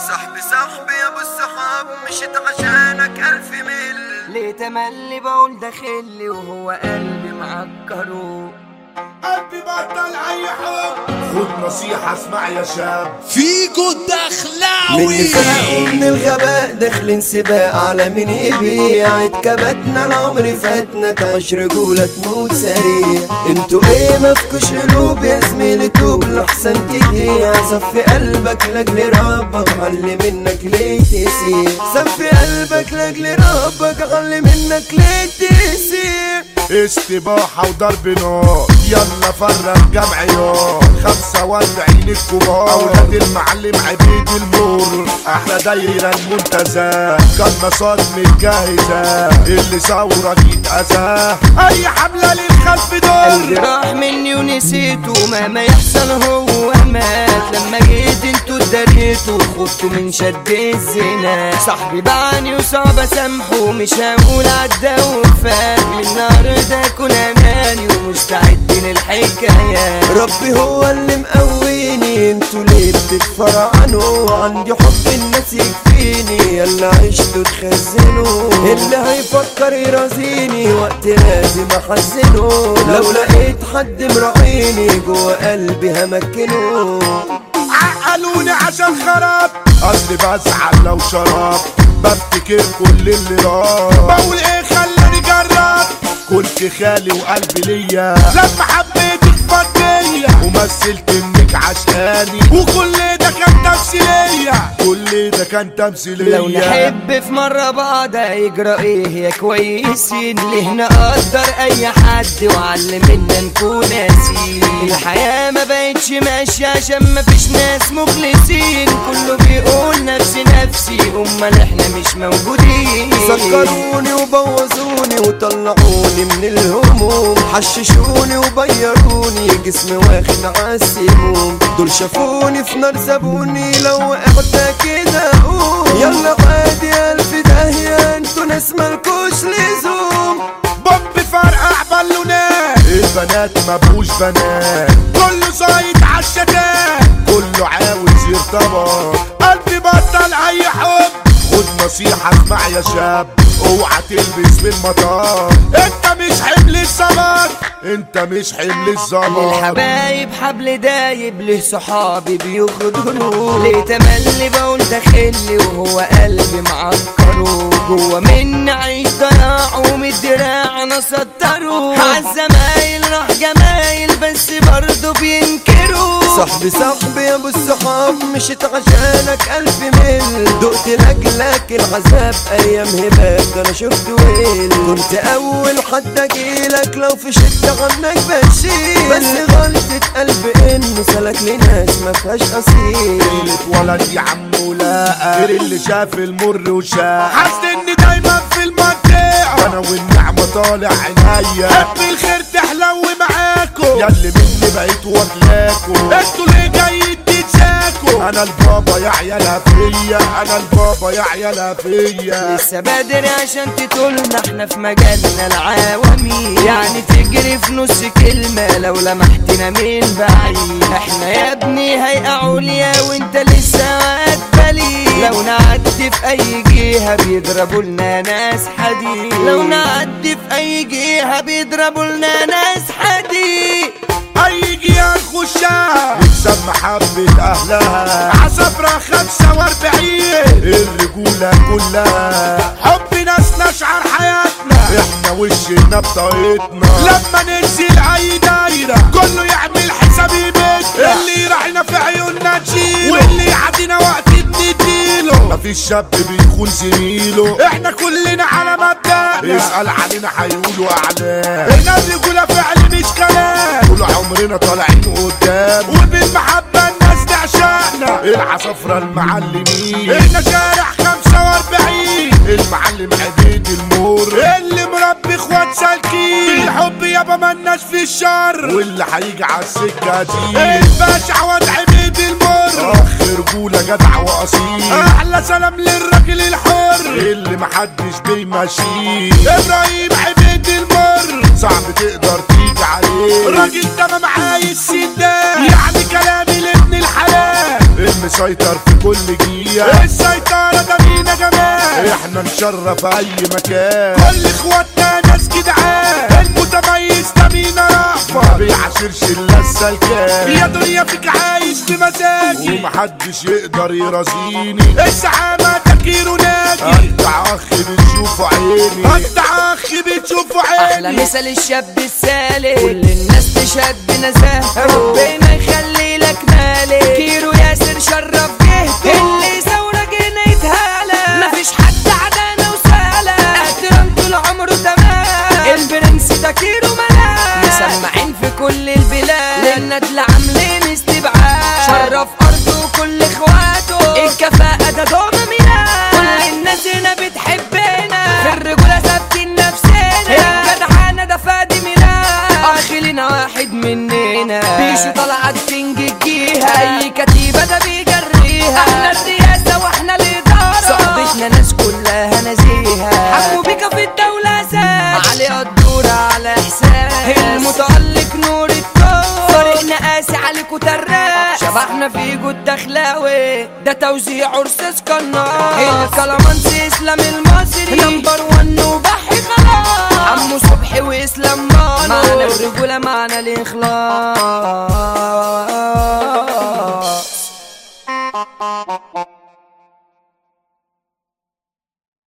صاحبي صاحبي يا ابو الصحاب مشيت عشانك الف ميل ليه تملي بقول داخلي وهو قلبي معكره قلبي بطل اي حب خد نصيحة اسمع يا شاب فيكو من الدخلاوي نفاق ومن الغباء داخلين سباق على مين يبيع اتكبتنا العمر فاتنا تعيش رجولة تموت سريع انتوا ايه مفكوش قلوب يا زميلي توب لحسن تضيع صفي قلبك لاجل ربك علي منك ليه تسيع صفي قلبك لاجل ربك علي منك ليه تسيع استباحة وضرب نار يلا فرق جمع يار خمسة واربعين الكبار أولاد المعلم عبيد المر أحلى دايرة المنتزه كان صاد متجهزة اللي ثورة يتأذى أي حملة للخلف قلبي دول راح مني ونسيته مهما يحصل هو مات لما جيت انتوا اتدريتوا خفتوا من شد الزنا صاحبي باعني وصعب اسامحه مش هقول عدى وفات من النهارده اكون اناني ومستعد للحكايات ربي هو اللي مقويني انتوا ليه بتتفرعنوا عندي حب الناس يكفيني يلا عشتوا تخزنوا اللي هيفكر يرازيني وقت لازم احزنه لو لقيت حد مراعيني جوا قلبي همكنه عقلوني عشان خراب اصلي بزعل لو شراب بفتكر كل اللي راح بقول ايه خلاني جرب كنت خالي وقلبي ليا لما حبيتك فضية ومثلت انك عشقاني وكل ده كان تمثيلية كل ده كان تمثيلية لو نحب في مرة بعض هيجرى ايه يا كويسين ليه نقدر اي حد وعلمنا نكون قاسيين الحياة ما بقتش ماشية عشان ما فيش ناس مخلصين كله بيقول نفسي نفسي امال احنا مش موجودين سكروني وبوظوني وطلعوني من الهموم حششوني وبيروني جسمي واخد عالسموم دول شافوني في نار سابوني لو وقعت كده اقوم يلا عادي الف داهية انتوا ناس مالكوش لزوم بوب فرقع بالونات البنات مبقوش بنات كله زايد عالشتات كله عاوز يرتبط قلبي بطل اي حب خد نصيحة اسمع يا شاب اوعى تلبس في المطار انت مش حمل الزمن انت مش حمل الزمن للحبايب حبل دايب له صحابي بيخدروا ليه تملي بقول داخلي وهو قلبي معكره جوا مني عيش ضياع ومدراع انا سطره عالزمايل راح جمايل بس برضه بينكروا صاحبي صاحبي يا ابو الصحاب مشيت عشانك الف ميل دقت لاجلك العذاب ايام هباك انا شفت ويل كنت اول حد اجيلك لو في شدة عنك بشيل بس غلطة قلب انه سلك لناس ما فيهاش اصيل اللي اتولد يا عم ولاقى غير اللي شاف المر وشاف حاسس اني دايما في المنطقة انا والنعمة طالع عينيا حب الخير تحلو معاكو ياللي مني بقيت واكلاكو انتوا ليه جايين تتشاكوا انا البابا يا عيالها فيا انا البابا يا عيالها فيا لسه بدري عشان تقولنا احنا في مجالنا العوامي يعني تجري في نص كلمة لو لمحتنا من بعيد احنا يا ابني هيئة عليا وانت لسه واقف بالي لو نعدي في اي جهة بيضربوا لنا ناس حديد لو نعدي في اي جهة بيضربوا لنا ناس حديد اي جيال خشها نكسب محبة اهلها عصفرة خمسة واربعين الرجولة كلها حب ناس نشعر حياتنا احنا وشنا بطاقتنا لما ننزل اي دايرة كله يعمل حساب يبيتنا اللي راحنا في عيوننا نشيله واللي يعدينا وقت بنديله مفيش شاب بيخون زميله احنا كلنا على مبدأنا اسأل علينا هيقولوا اعلام هنا الرجولة فعل مش كلام طول عمرنا طالعين قدام وبالمحبة الناس تعشقنا العصفرة المعلمين احنا شارع 45 المعلم عبيد المور اللي مربي اخوات سالكين بالحب يابا مالناش في الشر واللي هيجي على السكة دي الباشا عواد عبيد المر اخ رجولة جدع واصيل احلى سلام للراجل الحر اللي محدش بيمشيه ابراهيم عبيد المر صعب تقدر تيجي عليه راجل تمام عايز سداد يعني كلامي لابن الحلال مسيطر في كل دقيقة السيطرة ده مين يا جمال احنا نشرف اي مكان كل اخواتنا ناس جدعان المتميز ده مين رأفة ما بيعاشرش الا السلكان يا دنيا فيك عايش بمزاجي ومحدش يقدر يرازيني الزعامة ده كيلو ناجي انت اخ بتشوفه عيني انت اخ بتشوفه احلى عيني مثل الشاب السالك كل الناس تشهد بنزاهه ربنا يخلي لك مالك كيرو ياسر شرف جهته اللي ثوره جنيه هاله مفيش حد عدانا وساله احترام طول عمره تمام البرنس ده كيرو ملاك مسمعين في كل البلاد للندل عاملين استبعاد شرف ارضه وكل اخواته الكفاءه ده دوم ميلاد كل الناس هنا بتحبنا في الرجوله ثابتين نفسنا الجدعانه ده فادي ميلاد اخلنا واحد مننا بيشو طلعت كينج الجيها اي كتيبه ده بيجريها احنا الرئاسه واحنا الاداره صحبتنا ناس كلها نزيهه حبوا بيكا في الدوله اساس علي الدورة على حساب المتألق نور الكون فريقنا قاسي عليكوا تراس شبحنا في جود دخلاوي ده توزيع رصاص قناص الكلامانسي اسلام المصري نمبر ون وبحي خلاص عمو صبحي واسلام مانو معنا الرجولة معنا الإخلاص